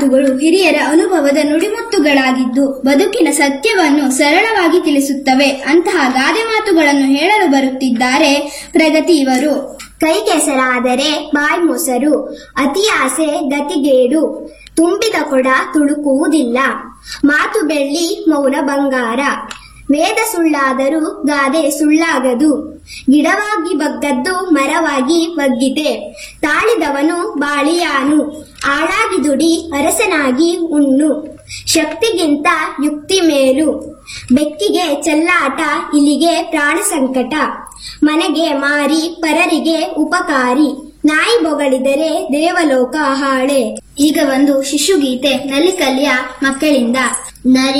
ಮಾತುಗಳು ಹಿರಿಯರ ಅನುಭವದ ನುಡಿಮುತ್ತುಗಳಾಗಿದ್ದು ಬದುಕಿನ ಸತ್ಯವನ್ನು ಸರಳವಾಗಿ ತಿಳಿಸುತ್ತವೆ ಅಂತಹ ಗಾದೆ ಮಾತುಗಳನ್ನು ಹೇಳಲು ಬರುತ್ತಿದ್ದಾರೆ ಪ್ರಗತಿ ಇವರು ಕೈ ಕೆಸರಾದರೆ ಬಾಯಿ ಮೊಸರು ಅತಿ ಆಸೆ ಗತಿಗೇಡು ತುಂಬಿದ ಕೊಡ ತುಳುಕುವುದಿಲ್ಲ ಮಾತು ಬೆಳ್ಳಿ ಮೌನ ಬಂಗಾರ ವೇದ ಸುಳ್ಳಾದರೂ ಗಾದೆ ಸುಳ್ಳಾಗದು ಗಿಡವಾಗಿ ಬಗ್ಗದ್ದು ಮರವಾಗಿ ಬಗ್ಗಿದೆ ತಾಳಿದವನು ಬಾಳಿಯಾನು ಆಳಾಗಿ ದುಡಿ ಅರಸನಾಗಿ ಉಣ್ಣು ಶಕ್ತಿಗಿಂತ ಯುಕ್ತಿ ಮೇಲು ಬೆಕ್ಕಿಗೆ ಚೆಲ್ಲಾಟ ಇಲಿಗೆ ಪ್ರಾಣ ಸಂಕಟ ಮನೆಗೆ ಮಾರಿ ಪರರಿಗೆ ಉಪಕಾರಿ ನಾಯಿ ಬೊಗಳಿದರೆ ದೇವಲೋಕ ಹಾಳೆ ಈಗ ಒಂದು ಶಿಶುಗೀತೆ ನಲಿಕಲ್ಯ ಮಕ್ಕಳಿಂದ ನರಿ